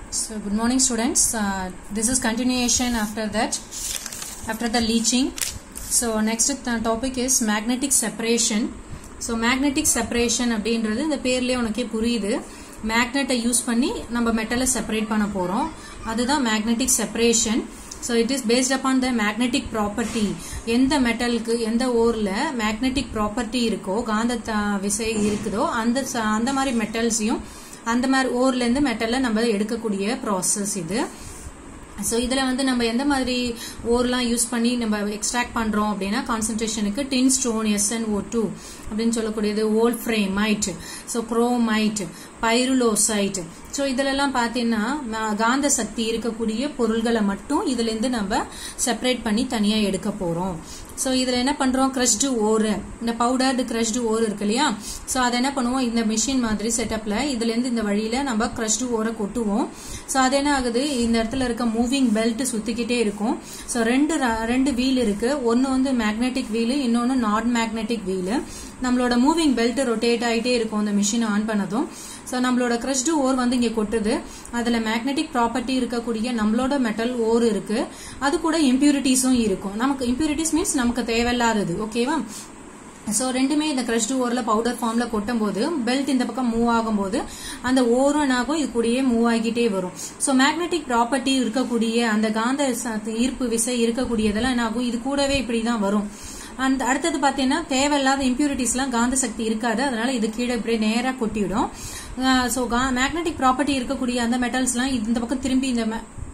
So good morning students. Uh, this is continuation after that, after the leaching. So next th- topic is magnetic separation. So magnetic separation அப்படின்றது இந்த பேர்லயே உனக்கே புரியுது மேக்னெட்டை use பண்ணி நம்ம மெட்டலை separate பண்ண போறோம் அதுதான் magnetic separation so it is based upon the magnetic property எந்த மெட்டலுக்கு எந்த ஓரில் மேக்னெட்டிக் ப்ராப்பர்ட்டி இருக்கோ காந்த த- விசை இருக்குதோ அந்த ச- அந்த மாதிரி மெட்டல்ஸையும் அந்த மாதிரி ஓர்லேருந்து மெட்டலை நம்ம எடுக்கக்கூடிய ப்ராசஸ் இது ஸோ இதில் வந்து நம்ம எந்த மாதிரி ஓர்லாம் யூஸ் பண்ணி நம்ம எக்ஸ்ட்ராக்ட் பண்ணுறோம் அப்படின்னா கான்சன்ட்ரேஷனுக்கு டின் ஸ்டோன் எஸ்என்ஓ டூ அப்படின்னு சொல்லக்கூடியது wolframite so chromite pyrolusite so இதிலெல்லாம் பார்த்தீங்கன்னா ம- காந்த சக்தி இருக்கக்கூடிய பொருள்களை மட்டும் இதுலேருந்து நம்ம செப்பரேட் பண்ணி தனியாக எடுக்க போகிறோம் ஸோ இதில் என்ன பண்ணுறோம் க்ரஷ்டு ஓரு இந்த பவுடர்டு க்ரஷ்டு ஓர் இருக்கு இல்லையா ஸோ அதை என்ன பண்ணுவோம் இந்த மிஷின் மாதிரி செட்டப்பில் இதுலேருந்து இந்த வழியில் நம்ம க்ரஷ்டு ஓரை கொட்டுவோம் ஸோ அது என்ன ஆகுது இந்த இடத்துல இருக்க மூவிங் பெல்ட் சுற்றிக்கிட்டே இருக்கும் ஸோ ரெண்டு ர- ரெண்டு வீல் இருக்கு ஒன்று வந்து மேக்னெட்டிக் வீலு இன்னொன்று நான் மேக்னெட்டிக் வீலு நம்மளோட மூவிங் பெல்ட் ரொட்டேட் ஆகிட்டே இருக்கும் இந்த மிஷின் ஆன் பண்ணதும் ஸோ நம்மளோட க்ரஷ்டு ஓர் வந்து இங்கே கொட்டுது அதில் மேக்னெட்டிக் ப்ராப்பர்ட்டி இருக்கக்கூடிய நம்மளோட மெட்டல் ஓர் இருக்கு அது கூட இம்பியூரிட்டிஸும் இருக்கும் நமக்கு இம்பியூரிட்டிஸ் மீன்ஸ் நமக்கு தேவையில்லாதது ஓகேவா ஸோ ரெண்டுமே இந்த க்ரஷ்டு ஓரில் பவுடர் ஃபார்மில் கொட்டும் போது பெல்ட் இந்த பக்கம் மூவ் ஆகும்போது அந்த ஓரும் என்னாகும் இது கூடயே மூவ் ஆகிட்டே வரும் ஸோ மேக்னெட்டிக் ப்ராப்பர்ட்டி இருக்கக்கூடிய அந்த காந்த ச- ஈர்ப்பு விசை இருக்கக்கூடியதெல்லாம் என்னாகும் இது கூடவே இப்படி தான் வரும் அந்த அடுத்தது பார்த்தீங்கன்னா தேவையில்லாத இம்பியூரிட்டிஸ்லாம் காந்த சக்தி இருக்காது அதனால இது கீழே இப்படியே நேராக கொட்டிவிடும் ஸோ மேக்னெட்டிக் ப்ராப்பர்ட்டி இருக்கக்கூடிய அந்த மெட்டல்ஸ்லாம் இந்த பக்கம் திரும்பி இந்த